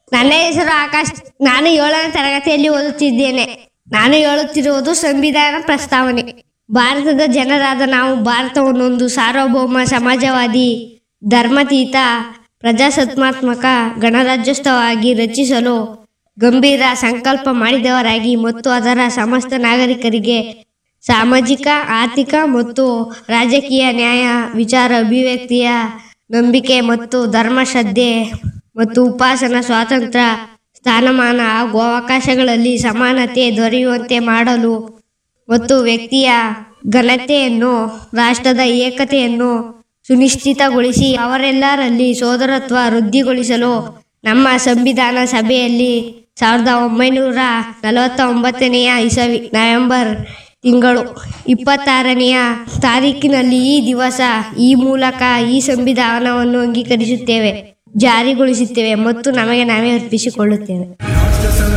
ನನ್ನ ಹೆಸರು ಆಕಾಶ್ ನಾನು ಏಳನೇ ತರಗತಿಯಲ್ಲಿ ಓದುತ್ತಿದ್ದೇನೆ ನಾನು ಹೇಳುತ್ತಿರುವುದು ಸಂವಿಧಾನ ಪ್ರಸ್ತಾವನೆ ಭಾರತದ ಜನರಾದ ನಾವು ಭಾರತವನ್ನೊಂದು ಸಾರ್ವಭೌಮ ಸಮಾಜವಾದಿ ಧರ್ಮತೀತ ಪ್ರಜಾಸತ್ತಾತ್ಮಕ ಗಣರಾಜ್ಯೋತ್ಸವವಾಗಿ ರಚಿಸಲು ಗಂಭೀರ ಸಂಕಲ್ಪ ಮಾಡಿದವರಾಗಿ ಮತ್ತು ಅದರ ಸಮಸ್ತ ನಾಗರಿಕರಿಗೆ ಸಾಮಾಜಿಕ ಆರ್ಥಿಕ ಮತ್ತು ರಾಜಕೀಯ ನ್ಯಾಯ ವಿಚಾರ ಅಭಿವ್ಯಕ್ತಿಯ ನಂಬಿಕೆ ಮತ್ತು ಧರ್ಮಶ್ರದ್ಧೆ ಮತ್ತು ಉಪಾಸನಾ ಸ್ವಾತಂತ್ರ್ಯ ಸ್ಥಾನಮಾನ ಹಾಗೂ ಅವಕಾಶಗಳಲ್ಲಿ ಸಮಾನತೆ ದೊರೆಯುವಂತೆ ಮಾಡಲು ಮತ್ತು ವ್ಯಕ್ತಿಯ ಘನತೆಯನ್ನು ರಾಷ್ಟ್ರದ ಏಕತೆಯನ್ನು ಸುನಿಶ್ಚಿತಗೊಳಿಸಿ ಅವರೆಲ್ಲರಲ್ಲಿ ಸೋದರತ್ವ ವೃದ್ಧಿಗೊಳಿಸಲು ನಮ್ಮ ಸಂವಿಧಾನ ಸಭೆಯಲ್ಲಿ ಸಾವಿರದ ಒಂಬೈನೂರ ನಲವತ್ತ ಒಂಬತ್ತನೆಯ ಇಸವಿ ನವೆಂಬರ್ ತಿಂಗಳು ಇಪ್ಪತ್ತಾರನೆಯ ತಾರೀಕಿನಲ್ಲಿ ಈ ದಿವಸ ಈ ಮೂಲಕ ಈ ಸಂವಿಧಾನವನ್ನು ಅಂಗೀಕರಿಸುತ್ತೇವೆ ಜಾರಿಗೊಳಿಸುತ್ತೇವೆ ಮತ್ತು ನಮಗೆ ನಾವೇ ಅರ್ಪಿಸಿಕೊಳ್ಳುತ್ತೇವೆ